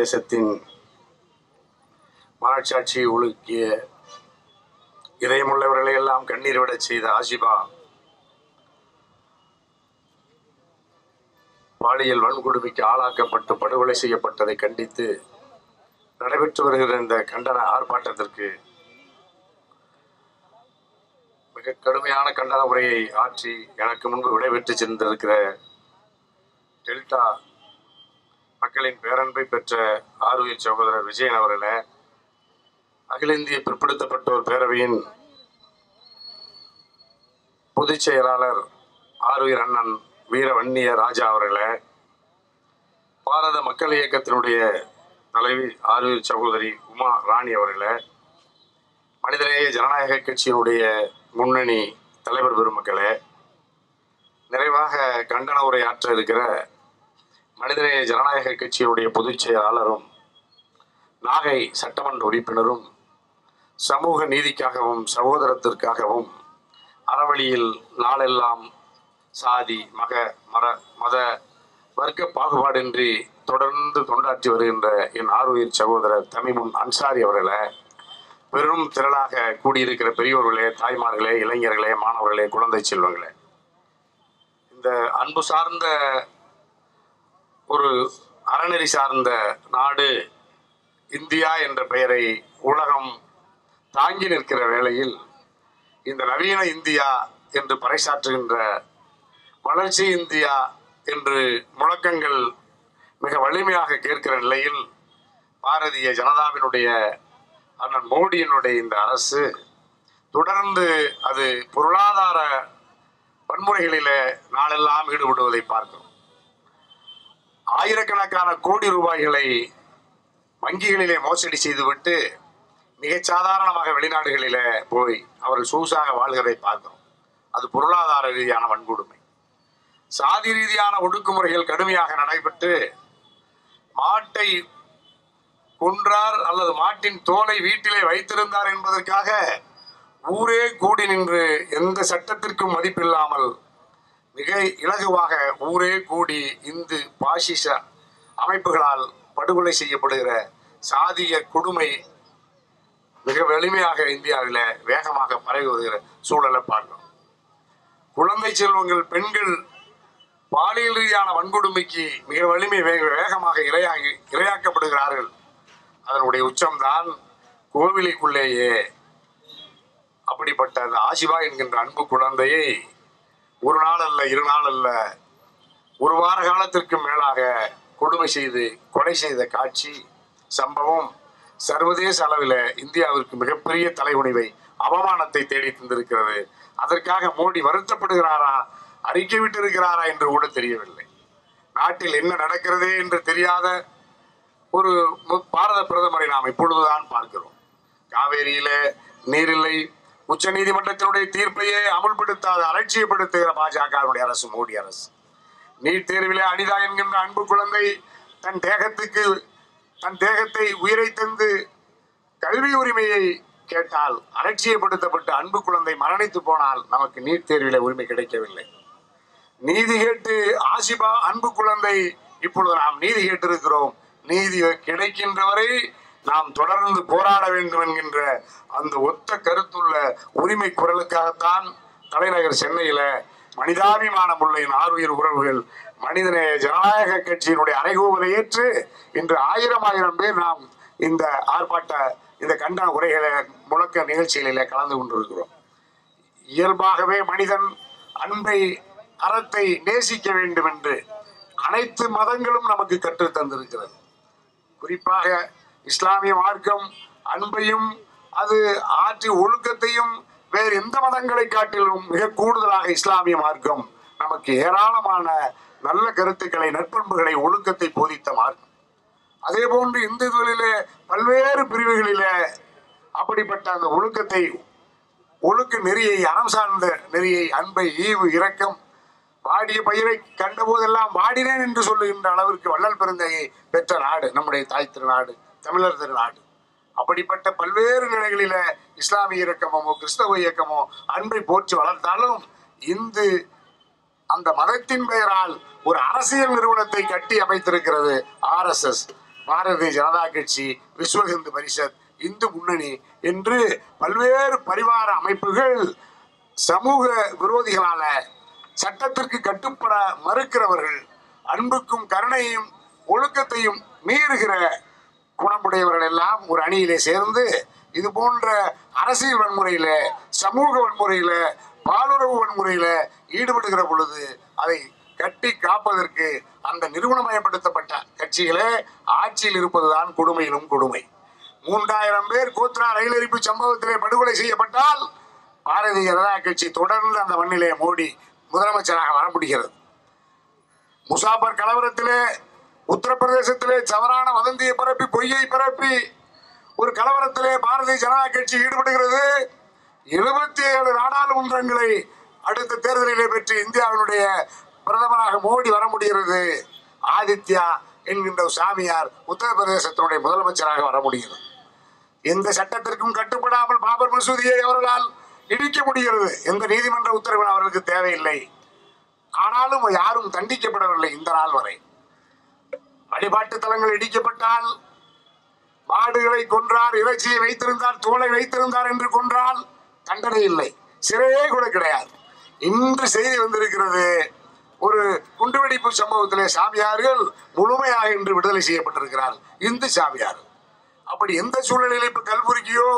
தேசத்தின் மனச்சாட்சியை ஒழுக்கிய இதயமுள்ளவர்களை எல்லாம் கண்ணீர் விடச் செய்த ஆசிபா பாலியல் வன்கொடுமைக்கு ஆளாக்கப்பட்டு படுகொலை செய்யப்பட்டதை கண்டித்து நடைபெற்று வருகிற இந்த கண்டன ஆர்ப்பாட்டத்திற்கு மிக கடுமையான கண்டன உரையை ஆற்றி எனக்கு முன்பு விடைபெற்று சென்றிருக்கிற டெல்டா மக்களின் பேரன்பை பெற்ற ஆர்வீர் சகோதரர் விஜயன் அவர்களே அகில இந்திய பிற்படுத்தப்பட்டோர் பேரவையின் பொதுச் செயலாளர் ஆர்வீர் அண்ணன் வீரவன்னிய ராஜா அவர்களே பாரத மக்கள் இயக்கத்தினுடைய தலைவி ஆர்வீர் சகோதரி உமா ராணி அவர்களே மனிதநேய ஜனநாயக கட்சியினுடைய முன்னணி தலைவர் பெருமக்களே நிறைவாக கண்டன உரை ஆற்ற இருக்கிற மனிதநேய ஜனநாயக கட்சியினுடைய பொதுச் செயலாளரும் நாகை சட்டமன்ற உறுப்பினரும் சமூக நீதிக்காகவும் சகோதரத்திற்காகவும் அறவழியில் நாளெல்லாம் சாதி மக மர மத வர்க்க பாகுபாடின்றி தொடர்ந்து தொண்டாற்றி வருகின்ற என் ஆர்வீர் சகோதரர் தமிமுன் அன்சாரி அவர்களை பெரும் திரளாக கூடியிருக்கிற பெரியோர்களே தாய்மார்களே இளைஞர்களே மாணவர்களே குழந்தை செல்வங்களே இந்த அன்பு சார்ந்த ஒரு அறநெறி சார்ந்த நாடு இந்தியா என்ற பெயரை உலகம் தாங்கி நிற்கிற வேளையில் இந்த நவீன இந்தியா என்று பறைசாற்றுகின்ற வளர்ச்சி இந்தியா என்று முழக்கங்கள் மிக வலிமையாக கேட்கிற நிலையில் பாரதிய ஜனதாவினுடைய அண்ணன் மோடியினுடைய இந்த அரசு தொடர்ந்து அது பொருளாதார வன்முறைகளிலே நாளெல்லாம் ஈடுபடுவதை பார்க்கிறோம் ஆயிரக்கணக்கான கோடி ரூபாய்களை வங்கிகளிலே மோசடி செய்துவிட்டு மிகச் சாதாரணமாக வெளிநாடுகளிலே போய் அவர்கள் சொகுசாக வாழ்கிறதை பார்க்கிறோம் அது பொருளாதார ரீதியான வன்கொடுமை சாதி ரீதியான ஒடுக்குமுறைகள் கடுமையாக நடைபெற்று மாட்டை கொன்றார் அல்லது மாட்டின் தோலை வீட்டிலே வைத்திருந்தார் என்பதற்காக ஊரே கூடி நின்று எந்த சட்டத்திற்கும் மதிப்பில்லாமல் மிக இலகுவாக ஊரே கூடி இந்து பாசிச அமைப்புகளால் படுகொலை செய்யப்படுகிற சாதிய கொடுமை மிக வலிமையாக இந்தியாவில் வேகமாக பரவி வருகிற சூழலை பார்க்கிறோம் குழந்தை செல்வங்கள் பெண்கள் பாலியல் ரீதியான வன்கொடுமைக்கு மிக வலிமை வேக வேகமாக இரையாகி இரையாக்கப்படுகிறார்கள் அதனுடைய உச்சம்தான் கோவிலுக்குள்ளேயே அப்படிப்பட்ட அந்த ஆசிபா என்கின்ற அன்பு குழந்தையை ஒரு நாள் அல்ல இரு நாள் அல்ல ஒரு வார காலத்திற்கு மேலாக கொடுமை செய்து கொலை செய்த காட்சி சம்பவம் சர்வதேச அளவில் இந்தியாவிற்கு மிகப்பெரிய தலைகுனிவை அவமானத்தை தேடி தந்திருக்கிறது அதற்காக மோடி வருத்தப்படுகிறாரா அறிக்கை விட்டிருக்கிறாரா என்று கூட தெரியவில்லை நாட்டில் என்ன நடக்கிறதே என்று தெரியாத ஒரு மு- பாரத பிரதமரை நாம் இப்பொழுதுதான் பார்க்கிறோம் காவேரியில நீரில்லை உச்ச நீதிமன்றத்தினுடைய தீர்ப்பையே அமுல்படுத்தாத அலட்சியப்படுத்துகிற பாஜகவுடைய அரசு மோடி அரசு நீட் தேர்விலே அனிதா என்கின்ற அன்பு குழந்தை தன் தேகத்துக்கு தன் தேகத்தை உயிரை தந்து கல்வி உரிமையை கேட்டால் அலட்சியப்படுத்தப்பட்டு அன்பு குழந்தை மரணித்து போனால் நமக்கு நீட் தேர்விலே உரிமை கிடைக்கவில்லை நீதி கேட்டு ஆசிபா அன்பு குழந்தை இப்பொழுது நாம் நீதி கேட்டிருக்கிறோம் நீதி கிடைக்கின்ற வரை நாம் தொடர்ந்து போராட வேண்டும் என்கின்ற அந்த ஒத்த கருத்துள்ள உரிமை குரலுக்காகத்தான் தலைநகர் சென்னையில மனிதாபிமானம் உள்ள என் ஆறுயிர் உறவுகள் மனிதநேய ஜனநாயக கட்சியினுடைய அறைகூவலை ஏற்று இன்று ஆயிரம் ஆயிரம் பேர் நாம் இந்த ஆர்ப்பாட்ட இந்த கண்டன உரைகளை முழக்க நிகழ்ச்சிகளிலே கலந்து கொண்டிருக்கிறோம் இயல்பாகவே மனிதன் அன்பை அறத்தை நேசிக்க வேண்டும் என்று அனைத்து மதங்களும் நமக்கு கற்றுத் தந்திருக்கிறது குறிப்பாக இஸ்லாமிய மார்க்கம் அன்பையும் அது ஆற்றி ஒழுக்கத்தையும் வேறு எந்த மதங்களை காட்டிலும் மிக கூடுதலாக இஸ்லாமிய மார்க்கம் நமக்கு ஏராளமான நல்ல கருத்துக்களை நற்பண்புகளை ஒழுக்கத்தை போதித்த மார்க்கம் அதே போன்று இந்துக்களிலே பல்வேறு பிரிவுகளிலே அப்படிப்பட்ட அந்த ஒழுக்கத்தை ஒழுக்க நெறியை அறம் சார்ந்த நெறியை அன்பை ஈவு இரக்கம் வாடிய பயிரை கண்டபோதெல்லாம் வாடினேன் என்று சொல்லுகின்ற அளவிற்கு வள்ளல் பெருந்தையை பெற்ற நாடு நம்முடைய தாய் திருநாடு தமிழர் திருநாடு அப்படிப்பட்ட பல்வேறு நிலைகளில இஸ்லாமிய இயக்கமோ கிறிஸ்தவ இயக்கமோ அன்பை போற்றி வளர்த்தாலும் இந்து அந்த மதத்தின் பெயரால் ஒரு அரசியல் நிறுவனத்தை கட்டி அமைத்திருக்கிறது ஆர்எஸ்எஸ் பாரதிய ஜனதா கட்சி விஸ்வ இந்து பரிஷத் இந்து முன்னணி என்று பல்வேறு பரிவார அமைப்புகள் சமூக விரோதிகளால சட்டத்திற்கு கட்டுப்பட மறுக்கிறவர்கள் அன்புக்கும் கருணையும் ஒழுக்கத்தையும் மீறுகிற குணமுடையவர்கள் எல்லாம் ஒரு அணியிலே சேர்ந்து இது போன்ற அரசியல் வன்முறையில சமூக வன்முறையில பாலுறவு வன்முறையில ஈடுபடுகிற பொழுது அதை கட்டி காப்பதற்கு அந்த நிறுவனமயப்படுத்தப்பட்ட கட்சிகளே ஆட்சியில் இருப்பதுதான் கொடுமையிலும் கொடுமை மூன்றாயிரம் பேர் கோத்ரா ரயில் எரிப்பு சம்பவத்திலே படுகொலை செய்யப்பட்டால் பாரதிய ஜனதா கட்சி தொடர்ந்து அந்த மண்ணிலே மோடி முதலமைச்சராக வர முடிகிறது முசாபர் கலவரத்திலே உத்தரப்பிரதேசத்திலே தவறான வதந்தியை பரப்பி பொய்யை பரப்பி ஒரு கலவரத்திலே பாரதிய ஜனதா கட்சி ஈடுபடுகிறது எழுபத்தி ஏழு நாடாளுமன்றங்களை அடுத்த தேர்தலிலே பெற்று இந்தியாவினுடைய பிரதமராக மோடி வர முடிகிறது ஆதித்யா என்கின்ற ஒரு சாமியார் உத்தரப்பிரதேசத்தினுடைய முதலமைச்சராக வர முடிகிறது எந்த சட்டத்திற்கும் கட்டுப்படாமல் பாபர் மசூதியை அவர்களால் இடிக்க முடிகிறது எந்த நீதிமன்ற உத்தரவும் அவர்களுக்கு தேவையில்லை ஆனாலும் யாரும் தண்டிக்கப்படவில்லை இந்த நாள் வரை வழிபாட்டு தலங்கள் இடிக்கப்பட்டால் மாடுகளை கொன்றார் இறைச்சியை வைத்திருந்தார் தோலை வைத்திருந்தார் என்று கொன்றால் தண்டனை இல்லை சிறையே கூட கிடையாது இன்று செய்தி வந்திருக்கிறது ஒரு குண்டுவெடிப்பு சம்பவத்திலே சாமியார்கள் முழுமையாக இன்று விடுதலை செய்யப்பட்டிருக்கிறார்கள் இந்து சாமியார் அப்படி எந்த சூழ்நிலையில் இப்ப கல்புர்கியோ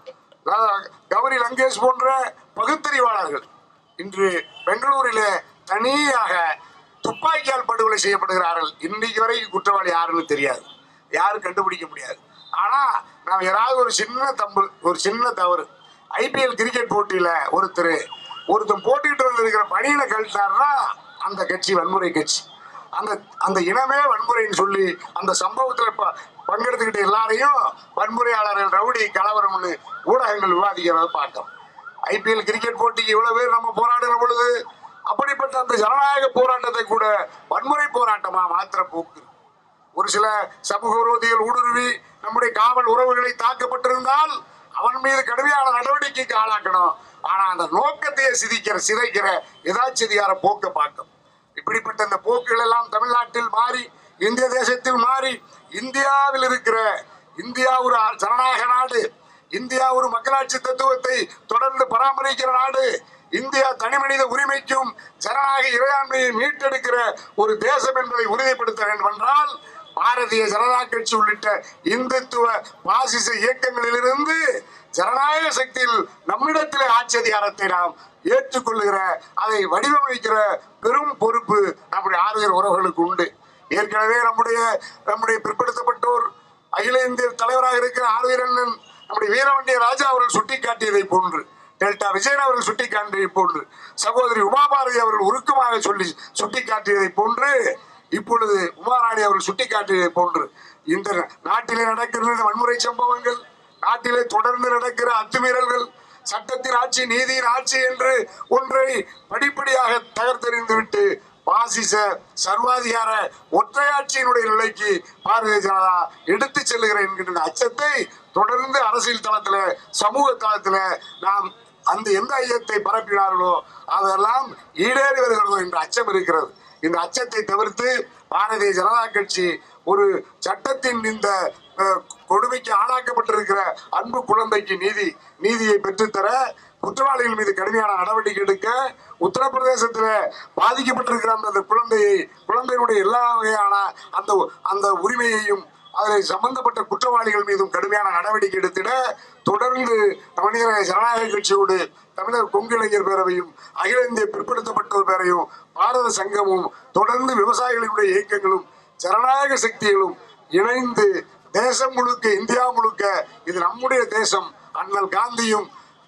அஹ், கௌரி லங்கேஷ் போன்ற பகுத்தறிவாளர்கள் இன்று பெங்களூரிலே தனியாக துப்பாக்கியால் படுகொலை செய்யப்படுகிறார்கள் இன்னைக்கு வரை குற்றவாளி யாருன்னு தெரியாது யாரும் கண்டுபிடிக்க முடியாது ஆனா நாம் யாராவது ஒரு சின்ன தம்பு ஒரு சின்ன தவறு ஐபிஎல் கிரிக்கெட் போட்டியில ஒருத்தர் ஒருத்தன் போட்டிட்டு வந்திருக்கிற பணியில கழித்தாருன்னா அந்த கட்சி வன்முறை கட்சி அந்த அந்த இனமே வன்முறைன்னு சொல்லி அந்த சம்பவத்துல ப- பங்கெடுத்துக்கிட்ட எல்லாரையும் வன்முறையாளர்கள் ரவுடி கலவரம்னு ஊடகங்கள் விவாதிக்கிறத பார்த்தோம் ஐபிஎல் கிரிக்கெட் போட்டிக்கு இவ்வளவு பேர் நம்ம போராடுற பொழுது அப்படிப்பட்ட அந்த ஜனநாயக போராட்டத்தை கூட வன்முறை போராட்டமா மாத்திர போக்கு ஒரு சில சமூக விரோதிகள் ஊடுருவி நம்முடைய காவல் உறவுகளை தாக்கப்பட்டிருந்தால் அவன் மீது கடுமையான நடவடிக்கைக்கு ஆளாக்கணும் ஆனா அந்த நோக்கத்தையே சிதைக்கிற சிதைக்கிற எதாச்சதிகார போக்க பார்க்கும் இப்படிப்பட்ட இந்த போக்குகள் எல்லாம் தமிழ்நாட்டில் மாறி இந்திய தேசத்தில் மாறி இந்தியாவில் இருக்கிற இந்தியா ஒரு ஜனநாயக நாடு இந்தியா ஒரு மக்களாட்சி தத்துவத்தை தொடர்ந்து பராமரிக்கிற நாடு இந்தியா தனிமனித உரிமைக்கும் ஜனநாயக இறையாண்மையை மீட்டெடுக்கிற ஒரு தேசம் என்பதை உறுதிப்படுத்த வேண்டும் என்றால் பாரதிய ஜனதா கட்சி உள்ளிட்ட இந்துத்துவ பாசிச இயக்கங்களிலிருந்து ஜனநாயக சக்தியில் நம்மிடத்திலே ஆட்சி அதிகாரத்தை நாம் ஏற்றுக்கொள்ளுகிற அதை வடிவமைக்கிற பெரும் பொறுப்பு நம்முடைய ஆறுகிற உறவுகளுக்கு உண்டு ஏற்கனவே நம்முடைய நம்முடைய பிற்படுத்தப்பட்டோர் அகில இந்திய தலைவராக இருக்கிற ஆளுநர் நம்முடைய வீரவண்டிய ராஜா அவர்கள் சுட்டிக்காட்டியதை போன்று டெல்டா விஜயன் அவர்கள் சுட்டிக்காட்டியதை போன்று சகோதரி உமாபாரதி அவர்கள் உருக்கமாக சொல்லி சுட்டிக்காட்டியதை போன்று இப்பொழுது உமாராணி அவர்கள் சுட்டிக்காட்டியதை போன்று இந்த நாட்டிலே நடக்கிற இந்த வன்முறை சம்பவங்கள் நாட்டிலே தொடர்ந்து நடக்கிற அத்துமீறல்கள் சட்டத்தின் ஆட்சி நீதியின் ஆட்சி என்று ஒன்றை படிப்படியாக தகர்த்தெறிந்துவிட்டு பாசிச சர்வாதிகார ஒற்றையாட்சியினுடைய நிலைக்கு பாரதிய ஜனதா எடுத்து செல்லுகிற என்கின்ற இந்த அச்சத்தை தொடர்ந்து அரசியல் தளத்துல சமூக தளத்துல நாம் அந்த எந்த ஐயத்தை பரப்பினார்களோ அதெல்லாம் ஈடேறி வருகிறதோ என்ற அச்சம் இருக்கிறது இந்த அச்சத்தை தவிர்த்து பாரதிய ஜனதா கட்சி ஒரு சட்டத்தின் இந்த அஹ், கொடுமைக்கு ஆளாக்கப்பட்டிருக்கிற அன்பு குழந்தைக்கு நீதி நீதியை பெற்றுத்தர குற்றவாளிகள் மீது கடுமையான நடவடிக்கை எடுக்க உத்தரப்பிரதேசத்தில் பாதிக்கப்பட்டிருக்கிற அந்த அந்த குழந்தையை குழந்தையினுடைய எல்லா வகையான அந்த அந்த உரிமையையும் அதில் சம்பந்தப்பட்ட குற்றவாளிகள் மீதும் கடுமையான நடவடிக்கை எடுத்திட தொடர்ந்து மனித ஜனநாயக கட்சியோடு தமிழர் கொங்கு இளைஞர் பேரவையும் அகில இந்திய பிற்படுத்தப்பட்டோர் பேரையும் பாரத சங்கமும் தொடர்ந்து விவசாயிகளுடைய இயக்கங்களும் ஜனநாயக சக்திகளும் இணைந்து தேசம் முழுக்க இந்தியா முழுக்க இது நம்முடைய தேசம் அண்ணல் காந்தியும்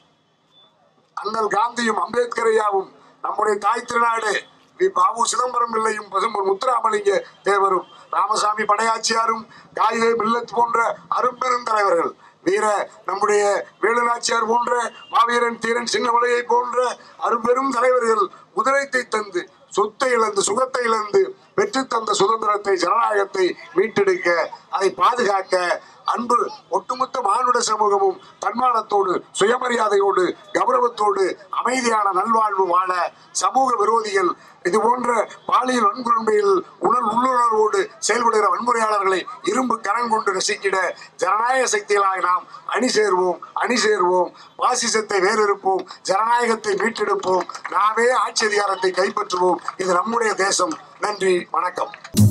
அண்ணல் காந்தியும் அம்பேத்கர் ஐயாவும் நம்முடைய தாய் திருநாடு வி பாபு சிதம்பரம் பிள்ளையும் பசும்பொன் முத்துராமலிங்க தேவரும் ராமசாமி படையாச்சியாரும் காயிலே மில்லத் போன்ற அரும்பெரும் தலைவர்கள் வீர நம்முடைய வேலுநாச்சியார் போன்ற மாவீரன் தீரன் சின்னமலையை போன்ற அரும்பெரும் தலைவர்கள் உதிரைத்தை தந்து சொத்தை இழந்து சுகத்தை இழந்து பெற்று தந்த சுதந்திரத்தை ஜனநாயகத்தை மீட்டெடுக்க அதை பாதுகாக்க அன்பு ஒட்டுமொத்த மானுட சமூகமும் தன்மானத்தோடு சுயமரியாதையோடு கௌரவத்தோடு அமைதியான நல்வாழ்வு வாழ சமூக விரோதிகள் இது போன்ற பாலியல் வன்கொடுமையில் உணர் உள்ளுணர்வோடு செயல்படுகிற வன்முறையாளர்களை இரும்பு கரம் கொண்டு ரசிக்கிட ஜனநாயக சக்திகளாக நாம் அணி சேர்வோம் அணி சேர்வோம் பாசிசத்தை வேறெடுப்போம் ஜனநாயகத்தை மீட்டெடுப்போம் நாமே ஆட்சி அதிகாரத்தை கைப்பற்றுவோம் இது நம்முடைய தேசம் நன்றி வணக்கம்